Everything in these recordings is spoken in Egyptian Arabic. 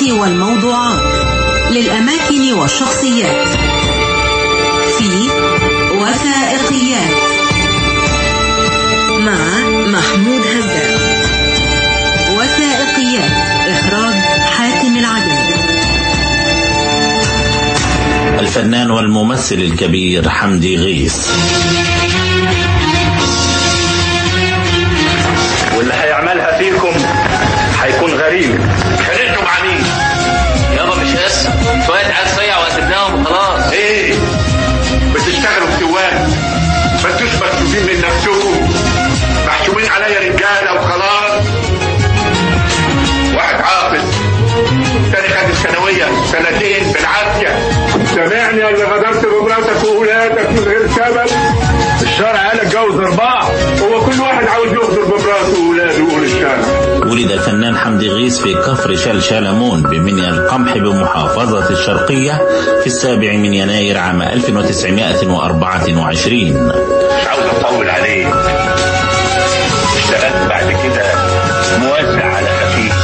والموضوعات للأماكن والشخصيات في وثائقيات مع محمود هزاز وثائقيات إخراج حاتم العدل الفنان والممثل الكبير حمدي غيث واللي هيعملها فيكم هيكون غريب خانقته مع مين؟ يابا مش قصة شوية عيال صيع وهسيبناهم وخلاص ايه بتشتغلوا فتوات ما انتوش مكتوبين من نفسكم محسوبين عليا رجاله وخلاص واحد عاقل تاني خد الثانوية سنتين بالعافية سامعني يا اللي غدرت بمراتك وولادك من غير سبب الشرع قال اتجوز أربعة هو كل واحد عاوز يغدر بمراته وولاده يقول الشرع ولد الفنان حمدي غيث في كفر شلشلمون بمنيا القمح بمحافظة الشرقية في السابع من يناير عام 1924 مش عاوز اطول عليك اشتغلت بعد كده موزع على خفيف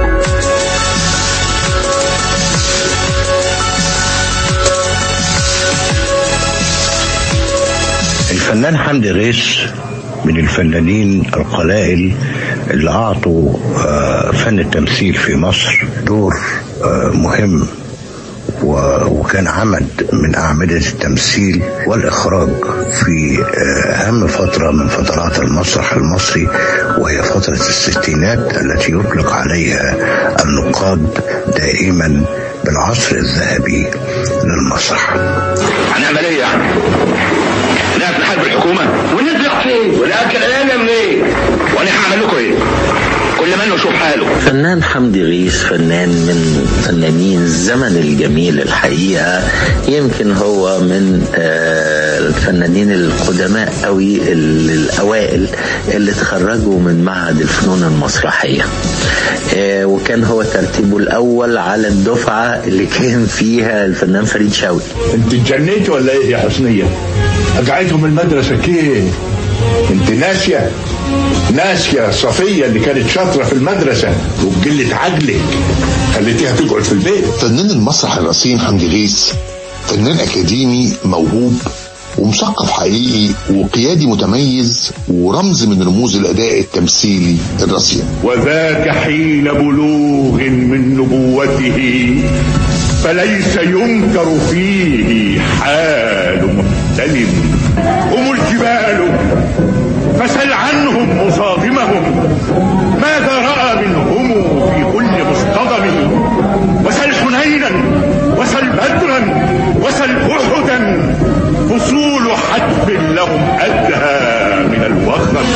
الفنان حمدي غيث من الفنانين القلائل اللي أعطوا آه، فن التمثيل في مصر دور آه، مهم و- وكان عمد من أعمدة التمثيل والإخراج في آه، أهم فترة من فترات المسرح المصري وهي فترة الستينات التي يطلق عليها النقاد دائما بالعصر الذهبي للمسرح هنعمل ايه يعني؟ نقف نحارب الحكومة ونطلع فين؟ ونأكل عيالنا منين؟ وانا هعمل لكم ايه؟ كل منه يشوف حاله فنان حمدي غيث فنان من فنانين الزمن الجميل الحقيقة يمكن هو من آه، الفنانين القدماء قوي ال- الأوائل اللي تخرجوا من معهد الفنون المسرحية آه، وكان هو ترتيبه الأول على الدفعة اللي كان فيها الفنان فريد شوقي انت اتجنيتي ولا ايه يا حسنية؟ اقعدهم المدرسة كيه؟ انت ناسية؟ ناسية صفية اللي كانت شاطرة في المدرسة وبقلة عقلك خليتيها تقعد في البيت فنان المسرح الرصين حمدي غيث فنان أكاديمي موهوب ومثقف حقيقي وقيادي متميز ورمز من رموز الأداء التمثيلي الرصين وذاك حين بلوغ من نبوته فليس ينكر فيه حال محتلم هم الجبال فسل عنهم مصادمهم ماذا رأى منهم في كل مصطدم وسل حنينا وسل بدرا وسل أحدا فصول حتف لهم أدهى من الوخم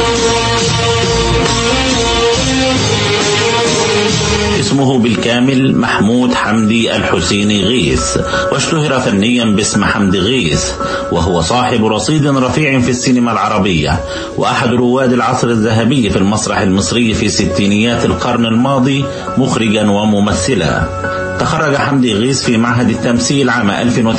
اسمه بالكامل محمود حمدي الحسيني غيث واشتهر فنيا باسم حمدي غيث وهو صاحب رصيد رفيع في السينما العربية وأحد رواد العصر الذهبي في المسرح المصري في ستينيات القرن الماضي مخرجا وممثلا تخرج حمدي غيث في معهد التمثيل عام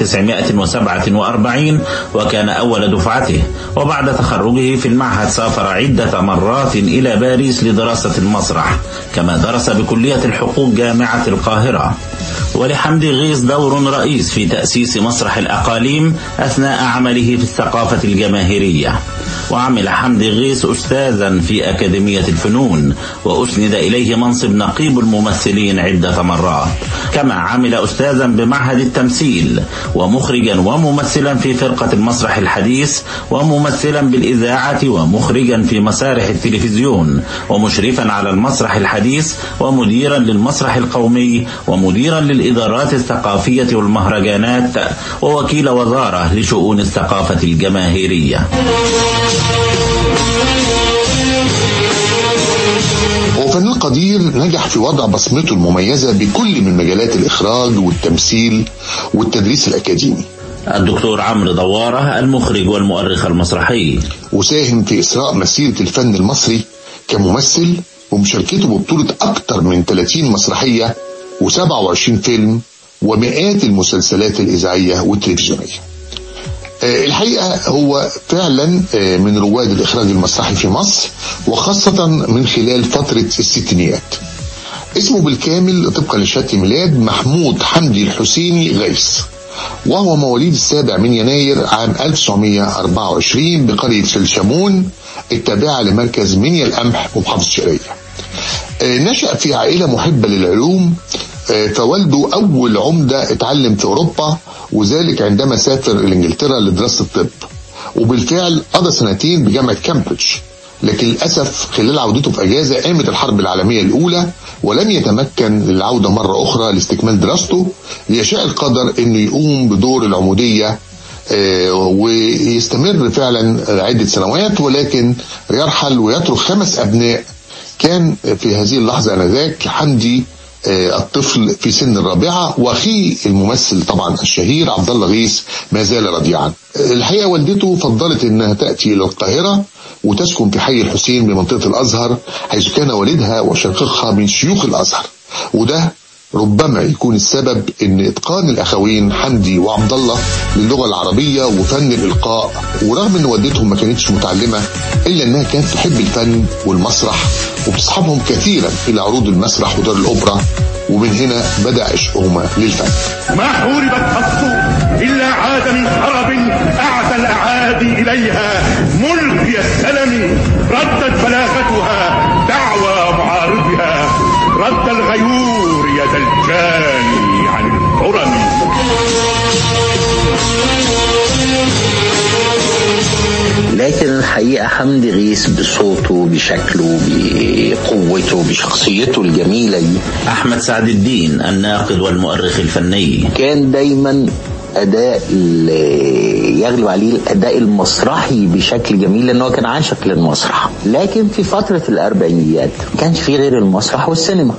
1947 وكان أول دفعته وبعد تخرجه في المعهد سافر عدة مرات إلى باريس لدراسة المسرح كما درس بكلية الحقوق جامعة القاهرة ولحمدي غيث دور رئيس في تأسيس مسرح الأقاليم أثناء عمله في الثقافة الجماهيرية وعمل حمدي غيث أستاذا في أكاديمية الفنون وأسند إليه منصب نقيب الممثلين عدة مرات كما عمل أستاذا بمعهد التمثيل ومخرجا وممثلا في فرقة المسرح الحديث وممثلا بالإذاعة ومخرجا في مسارح التلفزيون ومشرفا على المسرح الحديث ومديرا للمسرح القومي ومديرا للإدارات الثقافية والمهرجانات ووكيل وزارة لشؤون الثقافة الجماهيرية هو فنان قدير نجح في وضع بصمته المميزة بكل من مجالات الإخراج والتمثيل والتدريس الأكاديمي الدكتور عمرو دوارة المخرج والمؤرخ المسرحي وساهم في إسراء مسيرة الفن المصري كممثل ومشاركته ببطولة أكثر من 30 مسرحية و27 فيلم ومئات المسلسلات الإذاعية والتلفزيونية آه، الحقيقة هو فعلا آه، من رواد الإخراج المسرحي في مصر وخاصة من خلال فترة الستينيات اسمه بالكامل طبقا لشهادة الميلاد محمود حمدي الحسيني غيث وهو مواليد السابع من يناير عام 1924 بقرية شلشمون التابعة لمركز منيا القمح ومحافظة الشرقية آه، نشأ في عائلة محبة للعلوم آه، فوالده أول عمدة اتعلم في أوروبا وذلك عندما سافر لإنجلترا لدراسة الطب وبالفعل قضى سنتين بجامعة كامبريدج لكن للأسف خلال عودته في أجازة قامت الحرب العالمية الأولى ولم يتمكن للعودة مرة أخرى لاستكمال دراسته ليشاء القدر أنه يقوم بدور العمودية آه، ويستمر فعلا عدة سنوات ولكن يرحل ويترك خمس أبناء كان في هذه اللحظة أنذاك حمدي آه، الطفل في سن الرابعة واخيه الممثل طبعا الشهير عبد الله غيث ما زال رضيعا الحقيقة والدته فضلت انها تأتي الى القاهرة وتسكن في حي الحسين بمنطقة الازهر حيث كان والدها وشقيقها من شيوخ الازهر وده ربما يكون السبب ان اتقان الاخوين حمدي وعبد الله للغه العربيه وفن الالقاء ورغم ان والدتهم ما كانتش متعلمه الا انها كانت تحب الفن والمسرح وبتصحبهم كثيرا الى عروض المسرح ودار الاوبرا ومن هنا بدا عشقهما للفن ما حوربت قط إلا عاد من خرب أعدى الأعادي إليها ملقي السلم ردت بلاغتها دعوى معارضها رد الغيور يد الجاني عن الحرم لكن الحقيقة حمدي غيث بصوته بشكله بقوته بشخصيته الجميلة دي أحمد سعد الدين الناقد والمؤرخ الفني كان دايما أداء ال- يغلب عليه الأداء المسرحي بشكل جميل لأنه هو كان عاشق للمسرح لكن في فترة الأربعينيات ما كانش في غير المسرح والسينما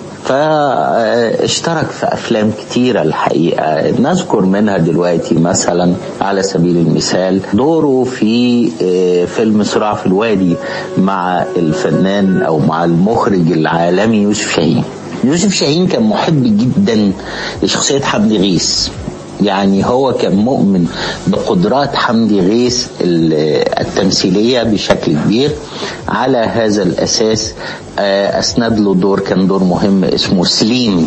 فاشترك في أفلام كتيرة الحقيقة نذكر منها دلوقتي مثلا على سبيل المثال دوره في آه، فيلم صراع في الوادي مع الفنان أو مع المخرج العالمي يوسف شاهين يوسف شاهين كان محب جدا لشخصية حمدي غيث يعني هو كان مؤمن بقدرات حمدي غيث ال- التمثيلية بشكل كبير على هذا الأساس آه، أسند له دور كان دور مهم اسمه سليم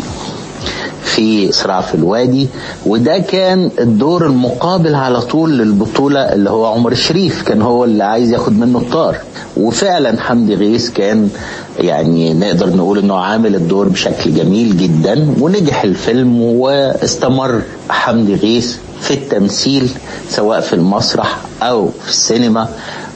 في صراع في الوادي وده كان الدور المقابل على طول للبطولة اللي هو عمر الشريف كان هو اللي عايز ياخد منه الطار وفعلا حمدي غيث كان يعني نقدر نقول انه عامل الدور بشكل جميل جدا ونجح الفيلم واستمر حمدي غيث في التمثيل سواء في المسرح او في السينما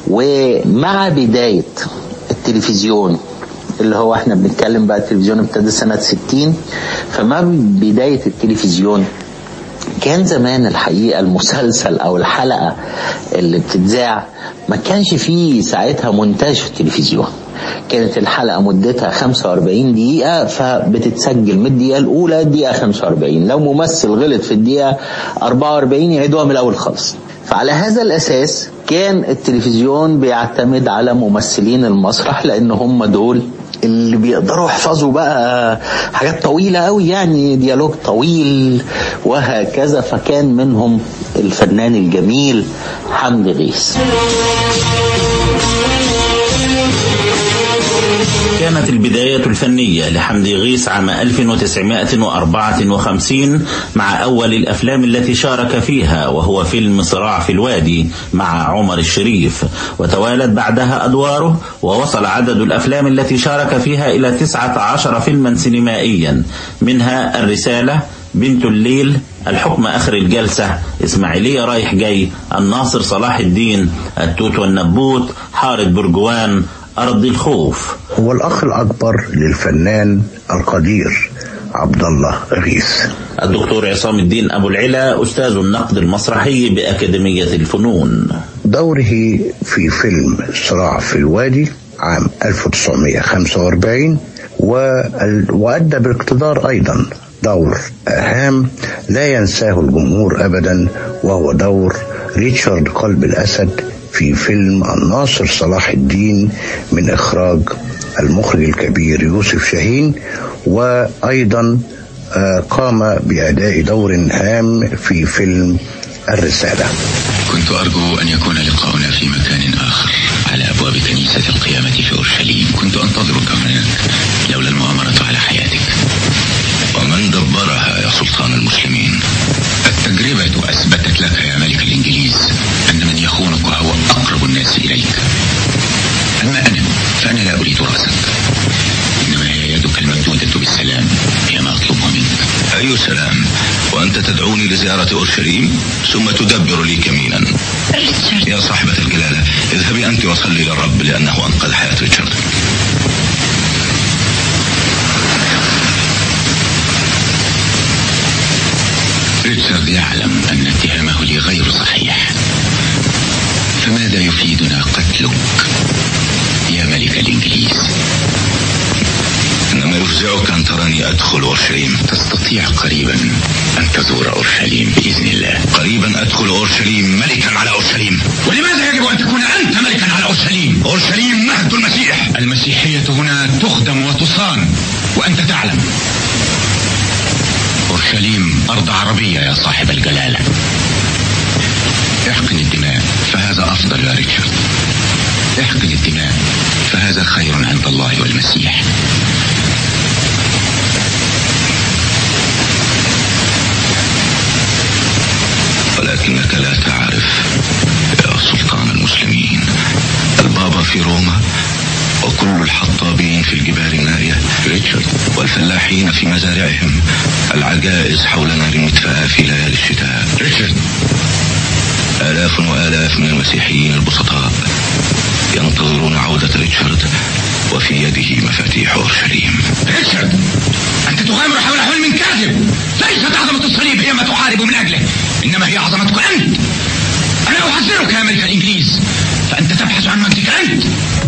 ومع بداية التلفزيون اللي هو احنا بنتكلم بقى التلفزيون ابتدى سنة 60 فمع بداية التلفزيون كان زمان الحقيقة المسلسل أو الحلقة اللي بتتذاع ما كانش فيه ساعتها مونتاج في التلفزيون كانت الحلقة مدتها 45 دقيقة فبتتسجل من الدقيقة الأولى الدقيقة 45 لو ممثل غلط في الدقيقة 44 يعيدوها من الأول خالص فعلى هذا الأساس كان التلفزيون بيعتمد على ممثلين المسرح لأن هم دول اللي بيقدروا يحفظوا بقى حاجات طويلة قوي يعني ديالوج طويل وهكذا فكان منهم الفنان الجميل حمدي غيث كانت البداية الفنية لحمدي غيث عام 1954 مع أول الأفلام التي شارك فيها وهو فيلم صراع في الوادي مع عمر الشريف وتوالت بعدها أدواره ووصل عدد الأفلام التي شارك فيها إلى 19 فيلما سينمائيا منها الرسالة بنت الليل الحكم آخر الجلسة إسماعيلية رايح جاي الناصر صلاح الدين التوت والنبوت حارة برجوان أرض الخوف هو الأخ الأكبر للفنان القدير عبد الله غيث الدكتور عصام الدين أبو العلا أستاذ النقد المسرحي بأكاديمية الفنون دوره في فيلم صراع في الوادي عام 1945 وال- وأدى باقتدار أيضا دور هام لا ينساه الجمهور أبدا وهو دور ريتشارد قلب الأسد في فيلم الناصر صلاح الدين من إخراج المخرج الكبير يوسف شاهين وأيضا آه، قام بأداء دور هام في فيلم الرسالة كنت أرجو أن يكون لقاؤنا في مكان آخر على أبواب كنيسة القيامة في أورشليم كنت أنتظرك هناك لولا المؤامرة على حياتك أي سلام وأنت تدعوني لزيارة أورشليم ثم تدبر لي كمينا يا صاحبة الجلالة اذهبي أنت وصلي للرب لأنه أنقذ حياة ريتشارد ريتشارد يعلم أن اتهامه لي غير صحيح فماذا يفيدنا قتلك يا ملك الإنجليز إنما يفزعك أن تراني أدخل أورشليم تستطيع قريبا أن تزور أورشليم بإذن الله قريبا أدخل أورشليم ملكا على أورشليم ولماذا يجب أن تكون أنت ملكا على أورشليم أورشليم مهد المسيح المسيحية هنا تخدم وتصان وأنت تعلم أورشليم أرض عربية يا صاحب الجلالة احقن الدماء فهذا أفضل يا ريتشارد احقن الدماء فهذا خير عند الله والمسيح ولكنك لا تعرف يا سلطان المسلمين البابا في روما وكل الحطابين في الجبال النائية ريتشارد والفلاحين في مزارعهم العجائز حول نار المدفأة في ليالي الشتاء ريتشارد آلاف وآلاف من المسيحيين البسطاء ينتظرون عودة ريتشارد وفي يده مفاتيح أورشليم ريتشارد أنت تغامر حول حلم كاذب ليست عظمة الصليب هي ما تحارب من أجله إنما هي عظمتك أنت أنا أحذرك يا ملك الإنجليز فأنت تبحث عن مجدك أنت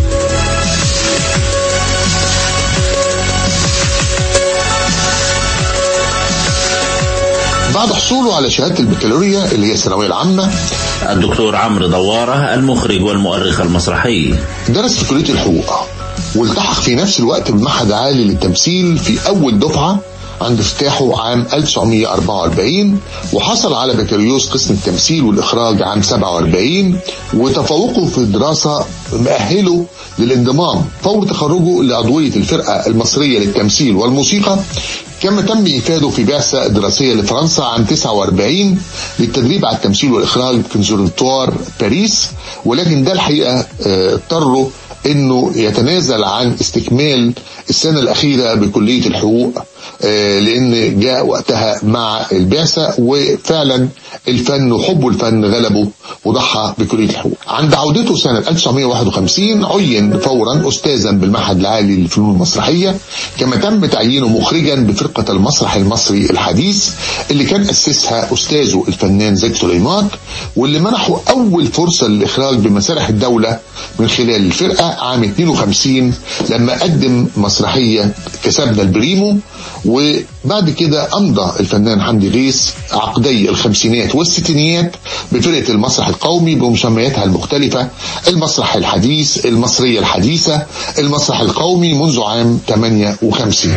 بعد حصوله على شهادة البكالوريا اللي هي الثانوية العامة الدكتور عمرو دوارة المخرج والمؤرخ المسرحي درس في كلية الحقوق والتحق في نفس الوقت بمعهد عالي للتمثيل في أول دفعة عند افتتاحه عام 1944 وحصل على بكالوريوس قسم التمثيل والإخراج عام 47 وتفوقه في الدراسة مأهله للانضمام فور تخرجه لعضوية الفرقة المصرية للتمثيل والموسيقى كما تم إفاده في بعثة دراسية لفرنسا عام 49 للتدريب على التمثيل والإخراج في كونسرفتوار باريس ولكن ده الحقيقة آه، اضطره انه يتنازل عن استكمال السنة الأخيرة بكلية الحقوق آه، لأن جاء وقتها مع البعثة وفعلا الفن وحبه الفن غلبه وضحى بكلية الحقوق عند عودته سنة 1951 عين فورا أستاذا بالمعهد العالي للفنون المسرحية كما تم تعيينه مخرجا بفرقة المسرح المصري الحديث اللي كان أسسها أستاذه الفنان زكي سليمان واللي منحه أول فرصة للإخراج بمسارح الدولة من خلال الفرقة عام 52 لما قدم مسرحية كسبنا البريمو وبعد كده أمضى الفنان حمدي غيث عقدي الخمسينات والستينيات بفرقة المسرح القومي بمسمياتها المختلفة المسرح الحديث المصرية الحديثة المسرح القومي منذ عام 58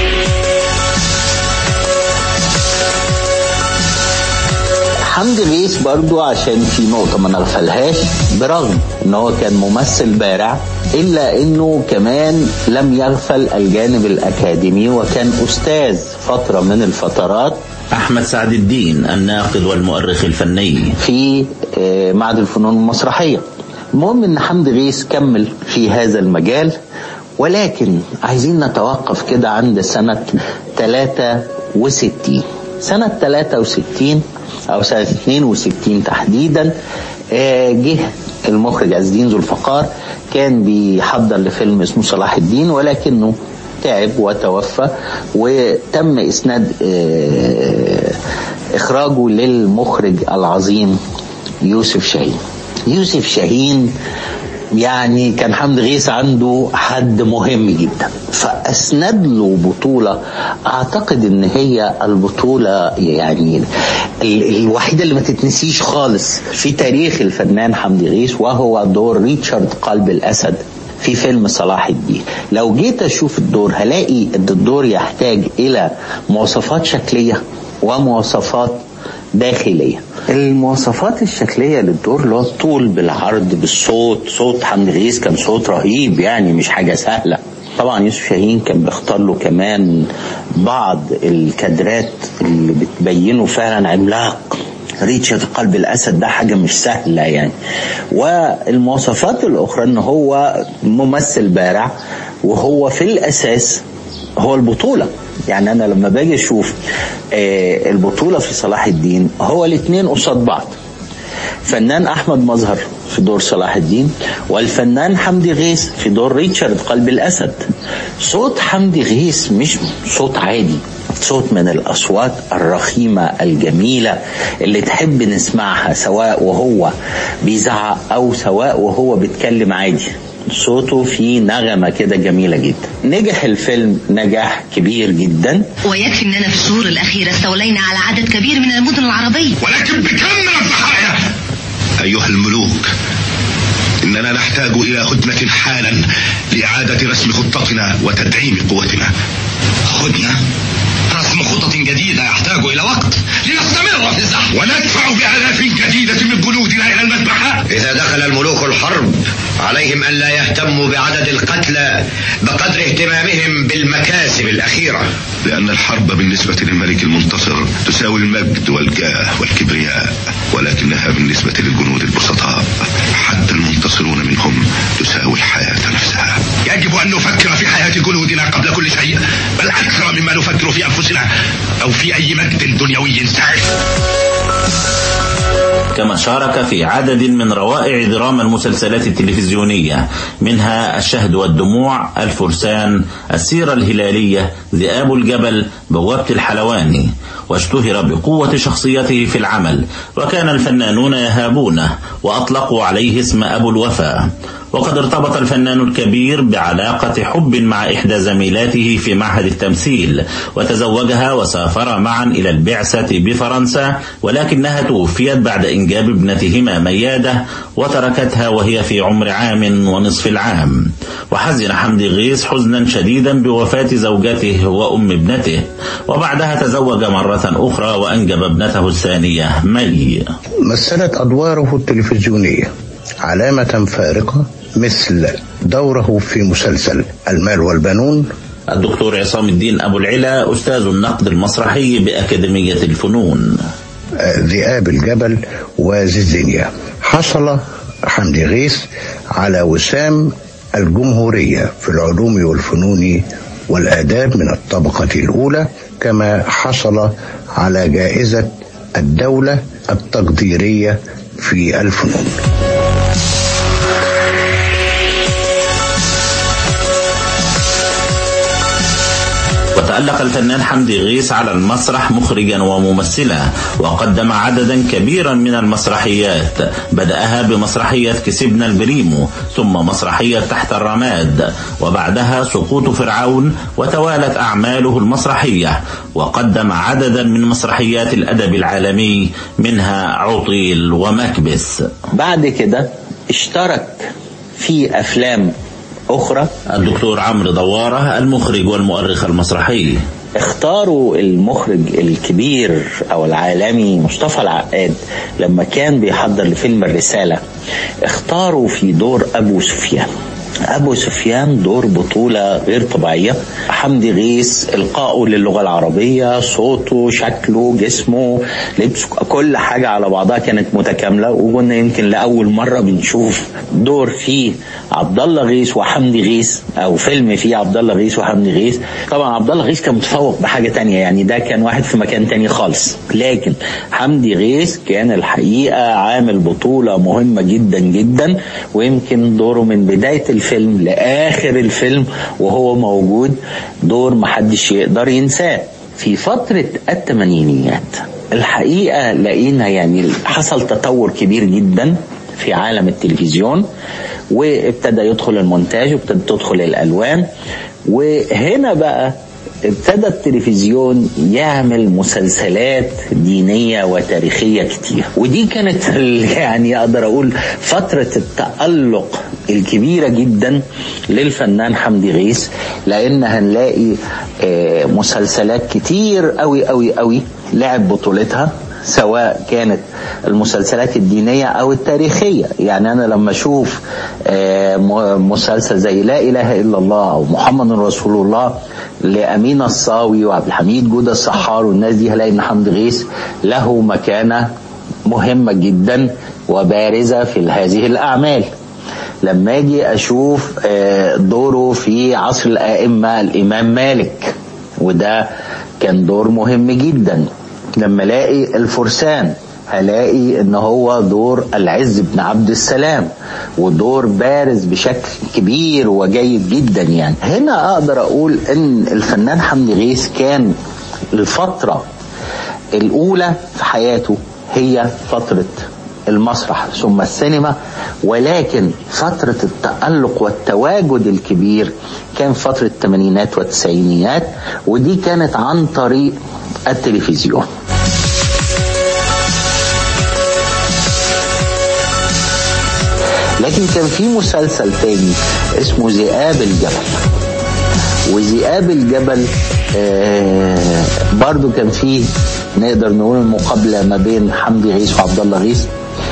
حمدي غيث برضو عشان في نقطة ما نغفلهاش برغم ان هو كان ممثل بارع الا انه كمان لم يغفل الجانب الاكاديمي وكان استاذ فترة من الفترات أحمد سعد الدين الناقد والمؤرخ الفني في آه، معهد الفنون المسرحية المهم ان حمدي غيث كمل في هذا المجال ولكن عايزين نتوقف كده عند سنة 63 سنة 63 أو سنة 62 تحديدا آه، جه المخرج عز الدين ذو الفقار كان بيحضر لفيلم اسمه صلاح الدين ولكنه تعب وتوفى وتم إسناد آه، إخراجه للمخرج العظيم يوسف شاهين يوسف شاهين يعني كان حمد غيث عنده حد مهم جدا فأسند له بطولة أعتقد إن هي البطولة يعني ال- الوحيدة اللي ما تتنسيش خالص في تاريخ الفنان حمدي غيث وهو دور ريتشارد قلب الأسد في فيلم صلاح الدين لو جيت أشوف الدور هلاقي إن الدور يحتاج إلى مواصفات شكلية ومواصفات داخلية المواصفات الشكلية للدور اللي هو الطول بالعرض بالصوت صوت حمد غيث كان صوت رهيب يعني مش حاجة سهلة طبعا يوسف شاهين كان بيختار له كمان بعض الكادرات اللي بتبينه فعلا عملاق ريتشارد قلب الاسد ده حاجه مش سهله يعني والمواصفات الاخرى ان هو ممثل بارع وهو في الاساس هو البطولة يعني أنا لما باجي أشوف آه، البطولة في صلاح الدين هو الاثنين قصاد بعض فنان أحمد مظهر في دور صلاح الدين والفنان حمدي غيث في دور ريتشارد قلب الأسد صوت حمدي غيث مش صوت عادي صوت من الأصوات الرخيمة الجميلة اللي تحب نسمعها سواء وهو بيزعق أو سواء وهو بيتكلم عادي صوته فيه نغمة كده جميلة جدا نجح الفيلم نجاح كبير جدا ويكفي اننا في الشهور الاخيره استولينا على عدد كبير من المدن العربيه ولكن بكم من الضحايا أيها الملوك إننا نحتاج إلى هدنة حالا لإعادة رسم خطتنا وتدعيم قوتنا هدنة رسم خطط جديدة يحتاج إلى وقت لنستمر في الزحف وندفع بآلاف جديدة من جنودنا إلى المذبحة إذا دخل الملوك الحرب عليهم أن لا يهتموا بعدد القتلى بقدر اهتمامهم بالمكاسب الأخيرة لأن الحرب بالنسبة للملك المنتصر تساوي المجد والجاه والكبرياء ولكنها بالنسبة للجنود البسطاء حتى المنتصرون منهم تساوي الحياة نفسها يجب أن نفكر في حياة جنودنا قبل كل شيء بل أكثر مما نفكر في أنفسنا أو في أي مجد دنيوي سائف كما شارك في عدد من روائع دراما المسلسلات التلفزيونية منها الشهد والدموع الفرسان السيرة الهلالية ذئاب الجبل بوابة الحلواني واشتهر بقوة شخصيته في العمل وكان الفنانون يهابونه وأطلقوا عليه اسم أبو الوفا وقد ارتبط الفنان الكبير بعلاقة حب مع إحدى زميلاته في معهد التمثيل وتزوجها وسافر معا إلى البعثة بفرنسا ولكنها توفيت بعد إنجاب ابنتهما ميادة وتركتها وهي في عمر عام ونصف العام وحزن حمدي غيث حزنا شديدا بوفاة زوجته وأم ابنته وبعدها تزوج مرة أخرى وأنجب ابنته الثانية مي مثلت أدواره التلفزيونية علامة فارقة مثل دوره في مسلسل المال والبنون الدكتور عصام الدين أبو العلا أستاذ النقد المسرحي بأكاديمية الفنون ذئاب الجبل وزيزينيا حصل حمدي غيث على وسام الجمهورية في العلوم والفنون والآداب من الطبقة الأولى كما حصل على جائزة الدولة التقديرية في الفنون وتألق الفنان حمدي غيث على المسرح مخرجا وممثلا وقدم عددا كبيرا من المسرحيات بدأها بمسرحية كسبنا البريمو ثم مسرحية تحت الرماد وبعدها سقوط فرعون وتوالت أعماله المسرحية وقدم عددا من مسرحيات الأدب العالمي منها عطيل ومكبس بعد كده اشترك في أفلام أخرى الدكتور عمرو دوارة المخرج والمؤرخ المسرحي اختاروا المخرج الكبير او العالمي مصطفى العقاد لما كان بيحضر لفيلم الرسالة اختاروا في دور ابو سفيان ابو سفيان دور بطولة غير طبيعية حمدي غيث القائه للغة العربية صوته شكله جسمه لبسه كل حاجة على بعضها كانت متكاملة وقلنا يمكن لأول مرة بنشوف دور فيه عبد الله غيث وحمدي غيث او فيلم فيه عبد الله غيث وحمدي غيث طبعا عبد الله غيث كان متفوق بحاجة تانية يعني ده كان واحد في مكان تاني خالص لكن حمدي غيث كان الحقيقة عامل بطولة مهمة جدا جدا ويمكن دوره من بداية الفيلم لآخر الفيلم وهو موجود دور محدش يقدر ينساه في فترة الثمانينيات الحقيقة لقينا يعني حصل تطور كبير جدا في عالم التلفزيون وابتدى يدخل المونتاج وابتدى تدخل الالوان وهنا بقى ابتدى التلفزيون يعمل مسلسلات دينية وتاريخية كتير ودي كانت يعني أقدر أقول فترة التألق الكبيرة جدا للفنان حمدي غيث لأن هنلاقي مسلسلات كتير قوي قوي قوي لعب بطولتها سواء كانت المسلسلات الدينية أو التاريخية يعني أنا لما أشوف مسلسل زي لا إله إلا الله أو محمد رسول الله لأمين الصاوي وعبد الحميد جودة الصحار والناس دي هلاقي إن حمد غيث له مكانة مهمة جدا وبارزة في هذه الأعمال لما اجي اشوف آه، دوره في عصر الائمه الامام مالك وده كان دور مهم جدا لما الاقي الفرسان هلاقي ان هو دور العز بن عبد السلام ودور بارز بشكل كبير وجيد جدا يعني هنا اقدر اقول ان الفنان حمدي غيث كان الفترة الاولى في حياته هي فترة المسرح ثم السينما ولكن فترة التألق والتواجد الكبير كان فترة الثمانينات والتسعينيات ودي كانت عن طريق التلفزيون لكن كان في مسلسل تاني اسمه ذئاب الجبل وذئاب الجبل آه برضو كان فيه نقدر نقول المقابلة ما بين حمدي غيث وعبد الله غيث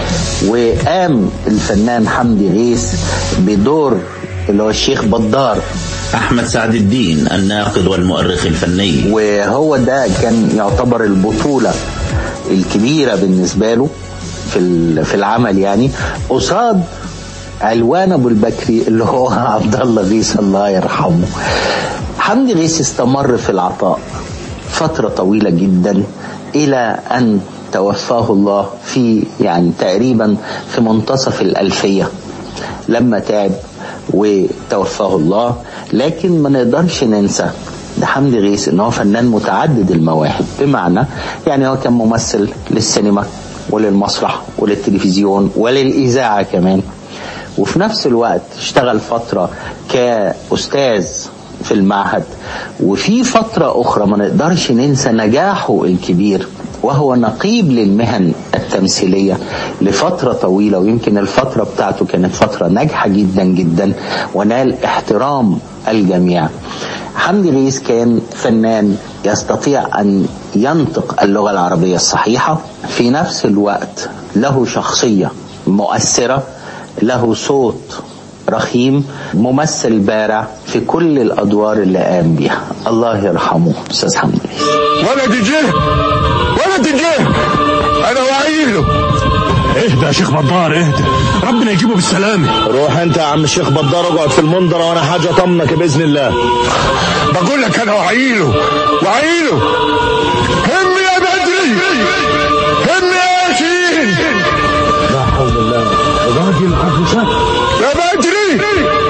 وقام الفنان حمدي غيث بدور اللي هو الشيخ بدار أحمد سعد الدين الناقد والمؤرخ الفني وهو ده كان يعتبر البطولة الكبيرة بالنسبة له في في العمل يعني قصاد علوان ابو البكري اللي هو عبد الله غيث الله يرحمه حمدي غيث استمر في العطاء فترة طويلة جدا إلى أن توفاه الله في يعني تقريبا في منتصف الألفية لما تعب وتوفاه الله لكن ما نقدرش ننسى ده حمدي غيث ان هو فنان متعدد المواهب بمعنى يعني هو كان ممثل للسينما وللمسرح وللتلفزيون وللإذاعة كمان وفي نفس الوقت اشتغل فترة كأستاذ في المعهد وفي فترة أخرى ما نقدرش ننسى نجاحه الكبير وهو نقيب للمهن التمثيلية لفترة طويلة ويمكن الفترة بتاعته كانت فترة ناجحة جدا جدا ونال احترام الجميع حمدي غيث كان فنان يستطيع أن ينطق اللغة العربية الصحيحة في نفس الوقت له شخصية مؤثرة له صوت رخيم ممثل بارع في كل الادوار اللي قام بيها الله يرحمه استاذ حمدي ولدي جه ولدي جه انا وعيله اهدى يا شيخ بدار اهدى ربنا يجيبه بالسلامة روح انت يا عم الشيخ بدار اقعد في المنظرة وانا حاجة اطمنك باذن الله بقول لك انا وعيله وعيله هم يا بدري هم يا ياسين لا حول الله راجل عفوسات يا بدري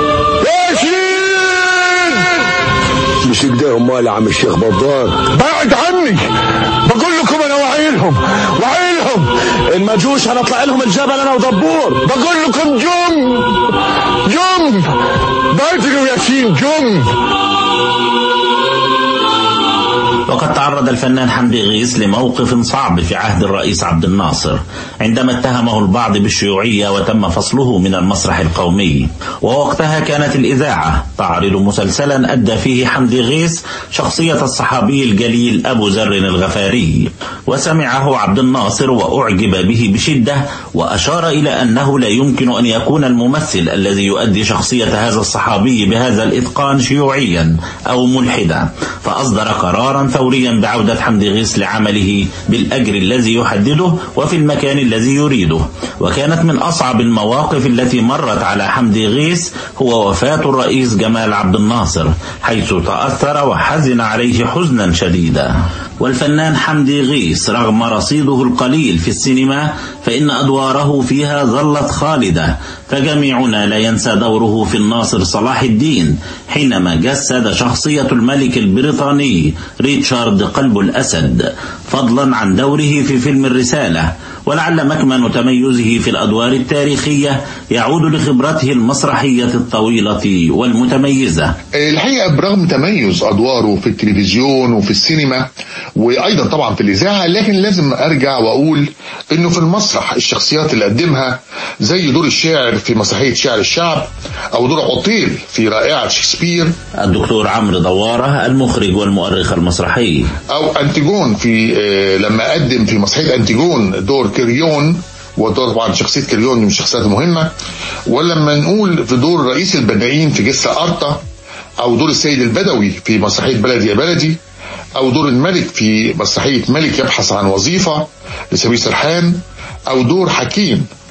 ياسين مش كده امال يا عم الشيخ بدار بعد عني بقول لكم انا وعيلهم وعيلهم ان ما جوش هنطلع لهم الجبل انا ودبور بقول لكم جم جم بدري وياسين جم وقد تعرض الفنان حمدي غيث لموقف صعب في عهد الرئيس عبد الناصر عندما اتهمه البعض بالشيوعية وتم فصله من المسرح القومي ووقتها كانت الإذاعة تعرض مسلسلا أدى فيه حمدي غيث شخصية الصحابي الجليل أبو ذر الغفاري وسمعه عبد الناصر وأعجب به بشدة وأشار إلى أنه لا يمكن أن يكون الممثل الذي يؤدي شخصية هذا الصحابي بهذا الإتقان شيوعيا أو ملحدا فأصدر قرارا فوريا بعودة حمدي غيث لعمله بالأجر الذي يحدده وفي المكان الذي يريده وكانت من أصعب المواقف التي مرت على حمدي غيث هو وفاة الرئيس جمال عبد الناصر حيث تأثر وحزن عليه حزنا شديدا والفنان حمدي غيث رغم رصيده القليل في السينما فإن أدواره فيها ظلت خالدة فجميعنا لا ينسى دوره في الناصر صلاح الدين حينما جسد شخصية الملك البريطاني ريتشارد قلب الأسد فضلا عن دوره في فيلم الرسالة ولعل مكمن تميزه في الأدوار التاريخية يعود لخبرته المسرحية الطويلة والمتميزة الحقيقة برغم تميز أدواره في التلفزيون وفي السينما وأيضا طبعا في الإذاعة لكن لازم أرجع وأقول إنه في المسرح الشخصيات اللي قدمها زي دور الشاعر في مسرحية شعر الشعب أو دور عطيل في رائعة شكسبير الدكتور عمرو دوارة المخرج والمؤرخ المسرحي أو أنتيجون في آه لما قدم في مسرحية أنتيجون دور كريون ودور طبعا شخصية كريون من الشخصيات المهمة ولما نقول في دور رئيس البنائين في جسر أرطة أو دور السيد البدوي في مسرحية بلدي يا بلدي أو دور الملك في مسرحية ملك يبحث عن وظيفة لسبيل سرحان أو دور حكيم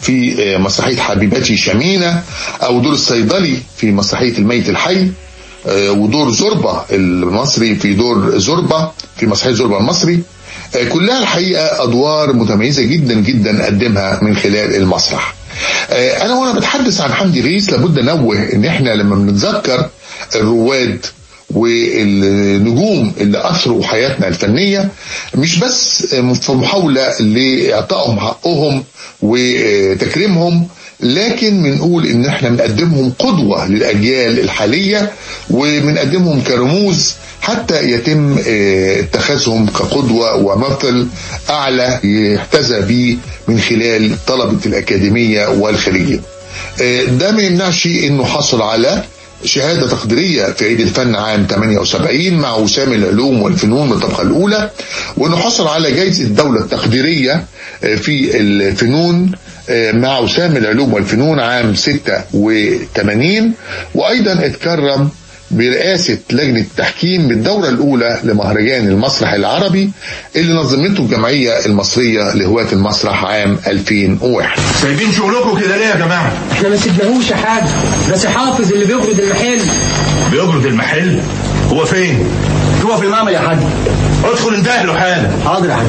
في مسرحية حبيبتي شمينة أو دور الصيدلي في مسرحية الميت الحي ودور زربة المصري في دور زربة في مسرحية زربة المصري كلها الحقيقة أدوار متميزة جدا جدا قدمها من خلال المسرح أنا وأنا بتحدث عن حمدي غيث لابد نوه إن إحنا لما بنتذكر الرواد والنجوم اللي أثروا حياتنا الفنية مش بس في محاولة لإعطائهم حقهم وتكريمهم لكن بنقول ان احنا بنقدمهم قدوة للأجيال الحالية وبنقدمهم كرموز حتى يتم اتخاذهم كقدوة ومثل أعلى يحتذى به من خلال طلبة الأكاديمية والخريجين ده ما يمنعش انه حصل على شهادة تقديرية في عيد الفن عام 78 مع وسام العلوم والفنون من الطبقة الأولى وأنه حصل على جائزة الدولة التقديرية في الفنون مع وسام العلوم والفنون عام 86 وأيضا اتكرم برئاسة لجنة التحكيم بالدورة الأولى لمهرجان المسرح العربي اللي نظمته الجمعية المصرية لهواة المسرح عام 2001 سايبين شغلكم كده ليه يا جماعة؟ احنا ما سيبناهوش يا حاج ده سي حافظ اللي بيجرد المحل بيجرد المحل؟ هو فين؟ جوه في المعمل يا حاج ادخل انتهي له حالا حاضر يا حاج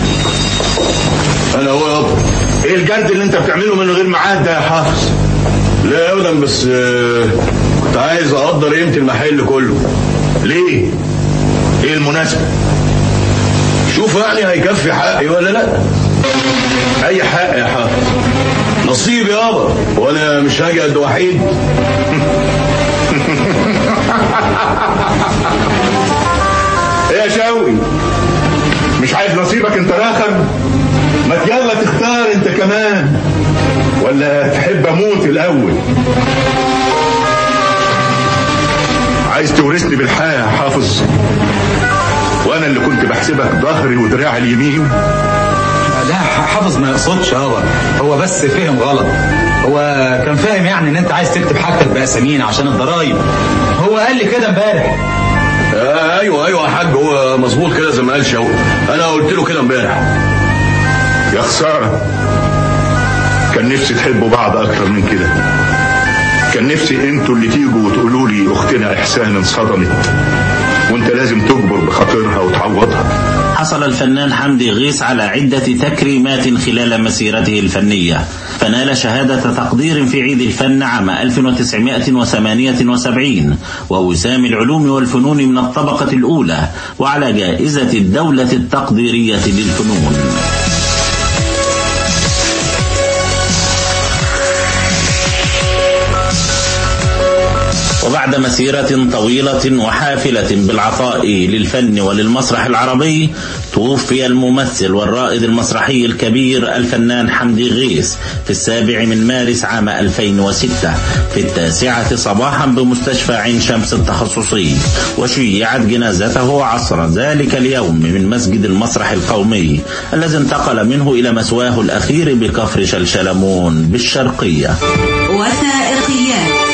انا هو يابا ايه الجرد اللي انت بتعمله من غير ميعاد ده يا حافظ؟ لا ابدا بس كنت عايز اقدر قيمه المحل كله ليه؟ ايه المناسبة؟ شوف يعني هيكفي حقي ولا لا اي حق يا حافظ نصيب يابا وانا مش هاجي قد وحيد ايه يا شاوي مش عايز نصيبك انت راخم ما يلا تختار انت كمان ولا تحب اموت الاول عايز تورثني بالحياة يا حافظ وانا اللي كنت بحسبك ظهري ودراعي اليمين لا حافظ ما يقصدش هو هو بس فهم غلط هو كان فاهم يعني ان انت عايز تكتب حاجتك باسامينا عشان الضرايب هو قال لي كده امبارح آه ايوه ايوه يا حاج هو مظبوط كده زي ما قال شوقي انا قلت له كده امبارح يا خسارة كان نفسي تحبوا بعض اكتر من كده كان نفسي انتوا اللي تيجوا وتقولوا لي اختنا احسان انصدمت وانت لازم تجبر بخاطرها وتعوضها حصل الفنان حمدي غيث على عدة تكريمات خلال مسيرته الفنية فنال شهادة تقدير في عيد الفن عام 1978 ووسام العلوم والفنون من الطبقة الأولى وعلى جائزة الدولة التقديرية للفنون وبعد مسيرة طويلة وحافلة بالعطاء للفن وللمسرح العربي توفي الممثل والرائد المسرحي الكبير الفنان حمدي غيث في السابع من مارس عام 2006 في التاسعة صباحا بمستشفى عين شمس التخصصي وشيعت جنازته عصر ذلك اليوم من مسجد المسرح القومي الذي انتقل منه إلى مسواه الأخير بكفر شلشلمون بالشرقية وثائقيات